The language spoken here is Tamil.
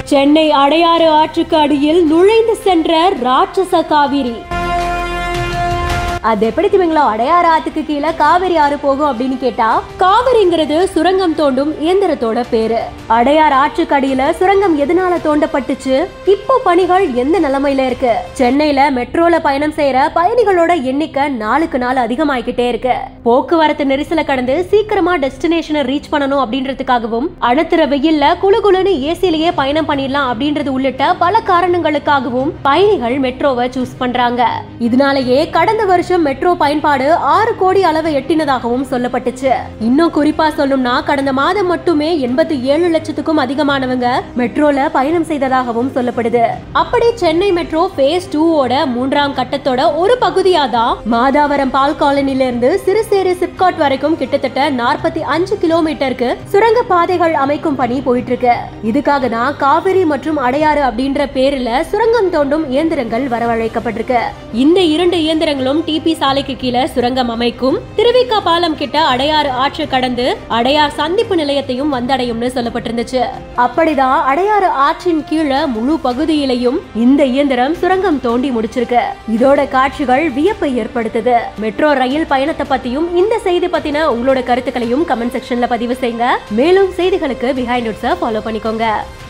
சென்னை அடையாறு ஆற்றுக்கு அடியில் நுழைந்து சென்ற ராட்சச காவிரி அது எப்படி திவங்களோ அடையாறு ஆத்துக்கு கீழே காவிரி ஆறு போகும் அப்படின்னு கேட்டா காவிரிங்கிறது சுரங்கம் தோண்டும் இயந்திரத்தோட பேரு அடையார் ஆற்றுக்கடியில சுரங்கம் எதனால தோண்டப்பட்டுச்சு இப்போ பணிகள் எந்த நிலைமையில இருக்கு சென்னையில மெட்ரோல பயணம் செய்யற பயணிகளோட எண்ணிக்கை நாளுக்கு நாள் அதிகமாயிக்கிட்டே இருக்கு போக்குவரத்து நெரிசலை கடந்து சீக்கிரமா டெஸ்டினேஷனை ரீச் பண்ணணும் அப்படின்றதுக்காகவும் அணுத்துற வெயில்ல குளு குளுன்னு ஏசிலேயே பயணம் பண்ணிடலாம் அப்படின்றது உள்ளிட்ட பல காரணங்களுக்காகவும் பயணிகள் மெட்ரோவை சூஸ் பண்றாங்க இதனாலேயே கடந்த வருஷம் மெட்ரோ பயன்பாடு ஆறு கோடி அளவை எட்டினதாகவும் சொல்லப்பட்டுச்சு இன்னும் குறிப்பா சொல்லணும்னா கடந்த மாதம் மட்டுமே எண்பத்தி ஏழு லட்சத்துக்கும் அதிகமானவங்க மெட்ரோல பயணம் செய்ததாகவும் சொல்லப்படுது அப்படி சென்னை மெட்ரோ ஃபேஸ் டூவோட மூன்றாம் கட்டத்தோட ஒரு பகுதியா தான் மாதாவரம் பால் காலனில இருந்து சிறுசேரி சிப்காட் வரைக்கும் கிட்டத்தட்ட நாற்பத்தி அஞ்சு கிலோமீட்டருக்கு சுரங்க பாதைகள் அமைக்கும் பணி போயிட்டு இருக்கு இதுக்காக தான் காவிரி மற்றும் அடையாறு அப்படின்ற பேர்ல சுரங்கம் தோண்டும் இயந்திரங்கள் வரவழைக்கப்பட்டிருக்கு இந்த இரண்டு இயந்திரங்களும் டிபி சாலைக்கு கீழே சுரங்கம் அமைக்கும் திருவிக்கா பாலம் கிட்ட அடையாறு ஆற்று கடந்து அடையார் சந்திப்பு நிலையத்தையும் வந்தடையும்னு சொல்லப்பட்டிருந்துச்சு அப்படிதான் அடையாறு ஆற்றின் கீழே முழு பகுதியிலையும் இந்த இயந்திரம் சுரங்கம் தோண்டி முடிச்சிருக்கு இதோட காட்சிகள் வியப்பை ஏற்படுத்துது மெட்ரோ ரயில் பயணத்தை பத்தியும் இந்த செய்தி பத்தின உங்களோட கருத்துக்களையும் கமெண்ட் செக்ஷன்ல பதிவு செய்யுங்க மேலும் செய்திகளுக்கு பிஹைண்ட் ஃபாலோ பண்ணிக்கோங்க